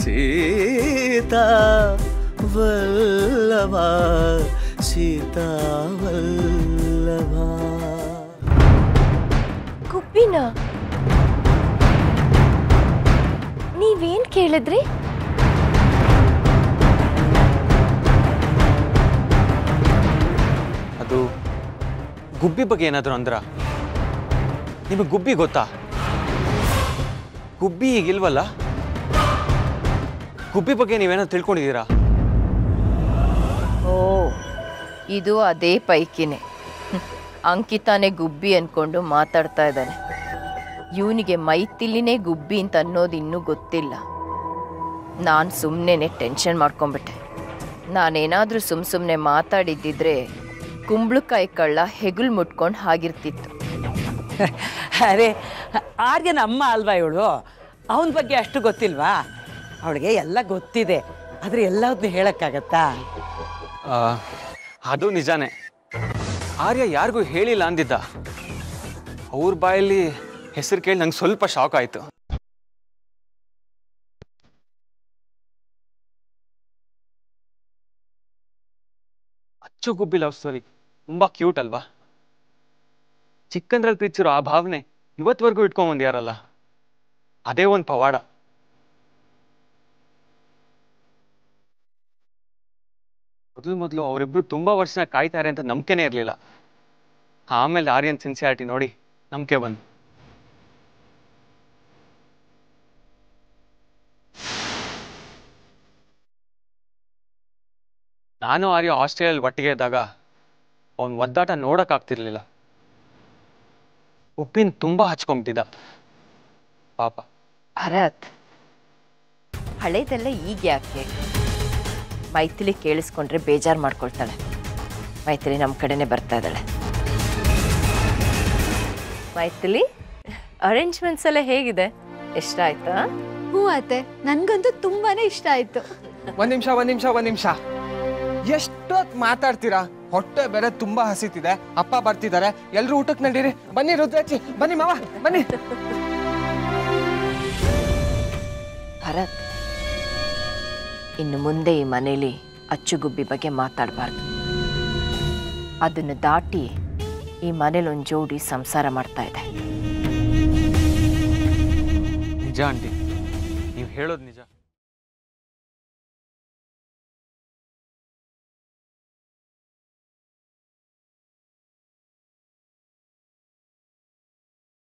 ಸೀತಾ ವಲ್ಲಭ ಸೀತಾ ವಲ್ಲಭ ಗುಬ್ಬಿನ ನೀವೇನ್ ಕೇಳಿದ್ರಿ ಅದು ಗುಬ್ಬಿ ಬಗ್ಗೆ ಏನಾದರೂ ಅಂದ್ರ ನಿಮಗೆ ಗುಬ್ಬಿ ಗೊತ್ತಾ ಗುಬ್ಬಿ ಈಗಿಲ್ವಲ್ಲ ಗುಬ್ಬಿ ಬಗ್ಗೆ ನೀವೇನೋ ತಿಳ್ಕೊಂಡಿದ್ದೀರಾ ಓ ಇದು ಅದೇ ಪೈಕಿನೇ ಹ್ಮ್. ಅಂಕಿತಾನೇ ಗುಬ್ಬಿ ಅನ್ಕೊಂಡು ಮಾತಾಡ್ತಾ ಇದ್ದಾನೆ ಇವನಿಗೆ ಮೈತಿಲಿನೇ ಗುಬ್ಬಿ ಅಂತ ಅನ್ನೋದು ಇನ್ನೂ ಗೊತ್ತಿಲ್ಲ ನಾನು ಸುಮ್ಮನೆ ಟೆನ್ಷನ್ ಮಾಡ್ಕೊಂಬಿಟ್ಟೆ ನಾನೇನಾದರೂ ಸುಮ್ಮ ಸುಮ್ಮನೆ ಮಾತಾಡಿದ್ದಿದ್ರೆ ಕುಂಬಳಕಾಯಿ ಕಳ್ಳ ಹೆಗುಲ್ ಮುಟ್ಕೊಂಡು ಹಾಗಿರ್ತಿತ್ತು ಅರೆ ಆರ್ಯನ ಅಮ್ಮ ಅಲ್ವಾ ಇವಳು ಅವನ ಬಗ್ಗೆ ಅಷ್ಟು ಗೊತ್ತಿಲ್ವಾ ಅವಳಿಗೆ ಎಲ್ಲ ಗೊತ್ತಿದೆ ಆದರೆ ಎಲ್ಲದನ್ನೂ ಹೇಳೋಕ್ಕಾಗತ್ತಾ ಆ, ಅದು ನಿಜಾನೇ ಆರ್ಯ ಯಾರಿಗೂ ಹೇಳಿಲ್ಲ ಅಂದಿದ್ದ ಅವ್ರ ಬಾಯಲ್ಲಿ ಹೆಸರು ಕೇಳಿ ನಂಗೆ ಸ್ವಲ್ಪ ಶಾಕ್ ಆಯಿತು ಅಚ್ಚು ಗುಬ್ಬಿ ಲವ್ ಸ್ಟೋರಿ ತುಂಬಾ ಕ್ಯೂಟ್ ಅಲ್ವಾ ಚಿಕ್ಕಂದ್ರಲ್ಲಿ ಪ್ರೀತಿಸಿರೋ ಆ ಭಾವನೆ ಇವತ್ವರೆಗೂ ಇಟ್ಕೊಂಬಂದ್ಯಾರಲ್ಲ ಅದೇ ಒಂದು ಪವಾಡ ಮೊದಲು ಮೊದಲು ಅವರಿಬ್ರು ತುಂಬಾ ವರ್ಷ ಕಾಯ್ತಾರೆ ಅಂತ ನಂಬಿಕೆನೇ ಇರಲಿಲ್ಲ ಆಮೇಲೆ ಆರ್ಯನ್ ಸಿನ್ಸಿಯಾರಿಟಿ ನೋಡಿ ನಂಬಿಕೆ ಬಂತು ನಾನು ಆರ್ಯ ಆಸ್ಟ್ರೇಲಿಯಲ್ಲಿ ಒಟ್ಟಿಗೆ ಇದ್ದಾಗ ಅವನ್ ಒದ್ದಾಟ ನೋಡಕ್ ಆಗ್ತಿರ್ಲಿಲ್ಲ ಉಪ್ಪಿನ ತುಂಬಾ ಹಚ್ಕೊಂಬಿಟ್ಟಿದ್ದ ಪಾಪ ಭರತ್ ಹಳೇದೆಲ್ಲ ಈಗ ಯಾಕೆ ಮೈಥಿಲಿ ಕೇಳಿಸ್ಕೊಂಡ್ರೆ ಬೇಜಾರು ಮಾಡ್ಕೊಳ್ತಾಳೆ ಮೈಥಿಲಿ ನಮ್ಮ ಕಡೆನೇ ಬರ್ತಾ ಇದ್ದಾಳೆ ಮೈಥಿಲಿ ಅರೇಂಜ್ಮೆಂಟ್ಸ್ ಎಲ್ಲ ಹೇಗಿದೆ ಇಷ್ಟ ಆಯ್ತಾ ಹ್ಞೂ ಅತ್ತೆ ನನ್ಗಂತೂ ತುಂಬಾನೇ ಇಷ್ಟ ಆಯ್ತು ಒಂದ್ ನಿಮಿಷ ಒಂದ್ ನಿಮಿಷ ಒಂದ್ ನಿಮಿಷ ಎಷ್ಟೊತ್ ಮಾತಾಡ್ತೀರಾ ಹೊಟ್ಟೆ ಬೇರೆ ತುಂಬಾ ಹಸಿತಿದೆ ಅಪ್ಪ ಬರ್ತಿದ್ದಾರೆ ಎಲ್ರು ಊಟಕ್ಕೆ ನಡೀರಿ ಬನ್ನಿ ರುದ್ರಾಕ್ಷಿ ಬನ್ನಿ ಮಾವ ಬನ್ನಿ ಭರತ್ ಇನ್ನು ಮುಂದೆ ಈ ಮನೇಲಿ ಅಚ್ಚುಗುಬ್ಬಿ ಬಗ್ಗೆ ಮಾತಾಡಬಾರ್ದು ಅದನ್ನು ದಾಟಿ ಈ ಮನೇಲಿ ಒಂದು ಜೋಡಿ ಸಂಸಾರ ಮಾಡ್ತಾ ಇದೆ ನಿಜ ಆಂಟಿ ನೀವು ಹೇಳೋದು ನಿಜ